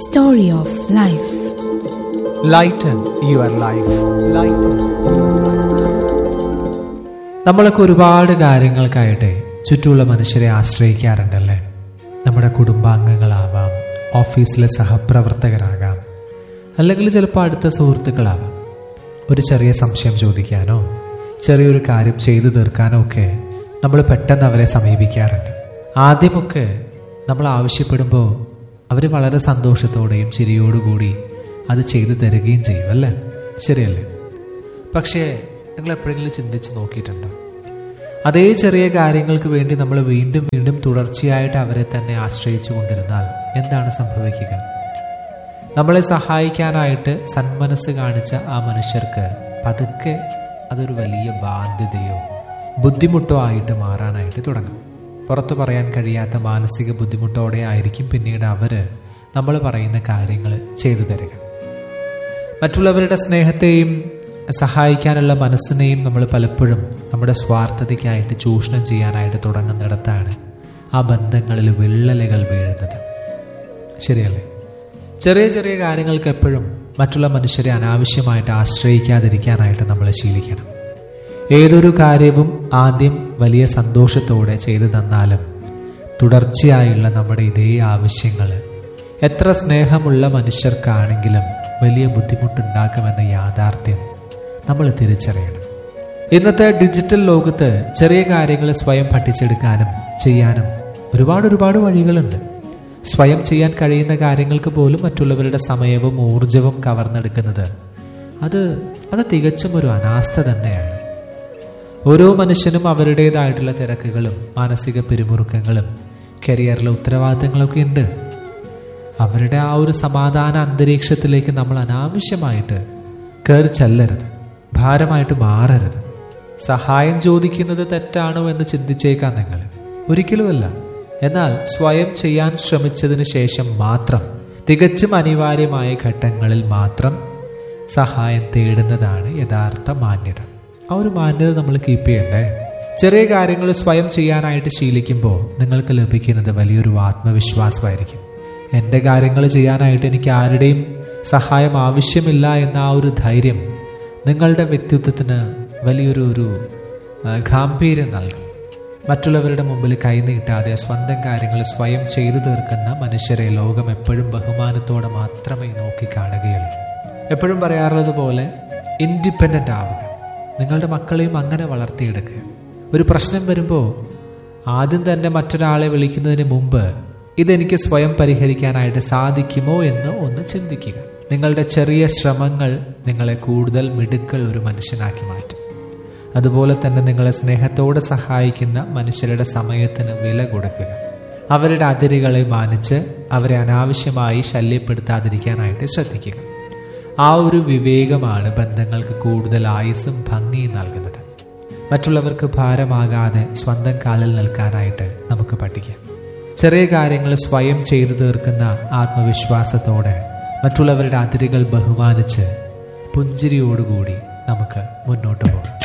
Story of Life. Lighten your life lighten നമ്മളൊക്കെ ഒരുപാട് കാര്യങ്ങൾക്കായിട്ട് ചുറ്റുമുള്ള മനുഷ്യരെ ആശ്രയിക്കാറുണ്ടല്ലേ നമ്മുടെ കുടുംബാംഗങ്ങളാവാം ഓഫീസിലെ സഹപ്രവർത്തകരാകാം അല്ലെങ്കിൽ ചിലപ്പോൾ അടുത്ത സുഹൃത്തുക്കളാവാം ഒരു ചെറിയ സംശയം ചോദിക്കാനോ ചെറിയൊരു കാര്യം ചെയ്തു തീർക്കാനോ ഒക്കെ നമ്മൾ പെട്ടെന്ന് അവരെ സമീപിക്കാറുണ്ട് ആദ്യമൊക്കെ നമ്മൾ ആവശ്യപ്പെടുമ്പോൾ അവർ വളരെ സന്തോഷത്തോടെയും ചിരിയോടുകൂടി അത് ചെയ്തു തരികയും ചെയ്യും അല്ലേ ശരിയല്ലേ പക്ഷേ നിങ്ങൾ എപ്പോഴെങ്കിലും ചിന്തിച്ച് നോക്കിയിട്ടുണ്ടോ അതേ ചെറിയ കാര്യങ്ങൾക്ക് വേണ്ടി നമ്മൾ വീണ്ടും വീണ്ടും തുടർച്ചയായിട്ട് അവരെ തന്നെ ആശ്രയിച്ചു കൊണ്ടിരുന്നാൽ എന്താണ് സംഭവിക്കുക നമ്മളെ സഹായിക്കാനായിട്ട് സന്മനസ് കാണിച്ച ആ മനുഷ്യർക്ക് പതുക്കെ അതൊരു വലിയ ബാധ്യതയോ ബുദ്ധിമുട്ടോ ആയിട്ട് മാറാനായിട്ട് തുടങ്ങും പുറത്തു പറയാൻ കഴിയാത്ത മാനസിക ബുദ്ധിമുട്ടോടെ ആയിരിക്കും പിന്നീട് അവർ നമ്മൾ പറയുന്ന കാര്യങ്ങൾ ചെയ്തു തരിക മറ്റുള്ളവരുടെ സ്നേഹത്തെയും സഹായിക്കാനുള്ള മനസ്സിനെയും നമ്മൾ പലപ്പോഴും നമ്മുടെ സ്വാർത്ഥതയ്ക്കായിട്ട് ചൂഷണം ചെയ്യാനായിട്ട് തുടങ്ങുന്നിടത്താണ് ആ ബന്ധങ്ങളിൽ വിള്ളലുകൾ വീഴുന്നത് ശരിയല്ലേ ചെറിയ ചെറിയ കാര്യങ്ങൾക്ക് എപ്പോഴും മറ്റുള്ള മനുഷ്യരെ അനാവശ്യമായിട്ട് ആശ്രയിക്കാതിരിക്കാനായിട്ട് നമ്മൾ ശീലിക്കണം ഏതൊരു കാര്യവും ആദ്യം വലിയ സന്തോഷത്തോടെ ചെയ്തു തന്നാലും തുടർച്ചയായുള്ള നമ്മുടെ ഇതേ ആവശ്യങ്ങൾ എത്ര സ്നേഹമുള്ള മനുഷ്യർക്കാണെങ്കിലും വലിയ ബുദ്ധിമുട്ടുണ്ടാക്കുമെന്ന യാഥാർത്ഥ്യം നമ്മൾ തിരിച്ചറിയണം ഇന്നത്തെ ഡിജിറ്റൽ ലോകത്ത് ചെറിയ കാര്യങ്ങൾ സ്വയം പഠിച്ചെടുക്കാനും ചെയ്യാനും ഒരുപാട് ഒരുപാട് വഴികളുണ്ട് സ്വയം ചെയ്യാൻ കഴിയുന്ന കാര്യങ്ങൾക്ക് പോലും മറ്റുള്ളവരുടെ സമയവും ഊർജവും കവർന്നെടുക്കുന്നത് അത് അത് തികച്ചും ഒരു അനാസ്ഥ തന്നെയാണ് ഓരോ മനുഷ്യനും അവരുടേതായിട്ടുള്ള തിരക്കുകളും മാനസിക പിരിമുറുക്കങ്ങളും കരിയറിലെ ഉത്തരവാദിത്തങ്ങളൊക്കെ ഉണ്ട് അവരുടെ ആ ഒരു സമാധാന അന്തരീക്ഷത്തിലേക്ക് നമ്മൾ അനാവശ്യമായിട്ട് കയറി ചെല്ലരുത് ഭാരമായിട്ട് മാറരുത് സഹായം ചോദിക്കുന്നത് തെറ്റാണോ എന്ന് ചിന്തിച്ചേക്കാം നിങ്ങൾ ഒരിക്കലുമല്ല എന്നാൽ സ്വയം ചെയ്യാൻ ശ്രമിച്ചതിന് ശേഷം മാത്രം തികച്ചും അനിവാര്യമായ ഘട്ടങ്ങളിൽ മാത്രം സഹായം തേടുന്നതാണ് യഥാർത്ഥ മാന്യത ആ ഒരു മാന്യത നമ്മൾ കീപ്പ് ചെയ്യണ്ടേ ചെറിയ കാര്യങ്ങൾ സ്വയം ചെയ്യാനായിട്ട് ശീലിക്കുമ്പോൾ നിങ്ങൾക്ക് ലഭിക്കുന്നത് വലിയൊരു ആത്മവിശ്വാസമായിരിക്കും എൻ്റെ കാര്യങ്ങൾ ചെയ്യാനായിട്ട് എനിക്ക് ആരുടെയും സഹായം ആവശ്യമില്ല എന്ന ആ ഒരു ധൈര്യം നിങ്ങളുടെ വ്യക്തിത്വത്തിന് വലിയൊരു ഒരു ആ, ഗാംഭീര്യം നൽകും മറ്റുള്ളവരുടെ മുമ്പിൽ കൈനീട്ടാതെ സ്വന്തം കാര്യങ്ങൾ സ്വയം ചെയ്തു തീർക്കുന്ന മനുഷ്യരെ ലോകം എപ്പോഴും ബഹുമാനത്തോടെ മാത്രമേ നോക്കിക്കാണുകയുള്ളൂ എപ്പോഴും പറയാറുള്ളത് പോലെ ഇൻഡിപെൻഡൻ്റ് ആവുക നിങ്ങളുടെ മക്കളെയും അങ്ങനെ വളർത്തിയെടുക്കുക ഒരു പ്രശ്നം വരുമ്പോൾ ആദ്യം തന്നെ മറ്റൊരാളെ വിളിക്കുന്നതിന് മുമ്പ് ഇതെനിക്ക് സ്വയം പരിഹരിക്കാനായിട്ട് സാധിക്കുമോ എന്ന് ഒന്ന് ചിന്തിക്കുക നിങ്ങളുടെ ചെറിയ ശ്രമങ്ങൾ നിങ്ങളെ കൂടുതൽ മിടുക്കൾ ഒരു മനുഷ്യനാക്കി മാറ്റും അതുപോലെ തന്നെ നിങ്ങളെ സ്നേഹത്തോടെ സഹായിക്കുന്ന മനുഷ്യരുടെ സമയത്തിന് വില കൊടുക്കുക അവരുടെ അതിരുകളെ മാനിച്ച് അവരെ അനാവശ്യമായി ശല്യപ്പെടുത്താതിരിക്കാനായിട്ട് ശ്രദ്ധിക്കുക ആ ഒരു വിവേകമാണ് ബന്ധങ്ങൾക്ക് കൂടുതൽ ആയുസ്സും ഭംഗിയും നൽകുന്നത് മറ്റുള്ളവർക്ക് ഭാരമാകാതെ സ്വന്തം കാലിൽ നിൽക്കാനായിട്ട് നമുക്ക് പഠിക്കാം ചെറിയ കാര്യങ്ങൾ സ്വയം ചെയ്തു തീർക്കുന്ന ആത്മവിശ്വാസത്തോടെ മറ്റുള്ളവരുടെ അതിരുകൾ ബഹുമാനിച്ച് പുഞ്ചിരിയോടുകൂടി നമുക്ക് മുന്നോട്ട് പോകാം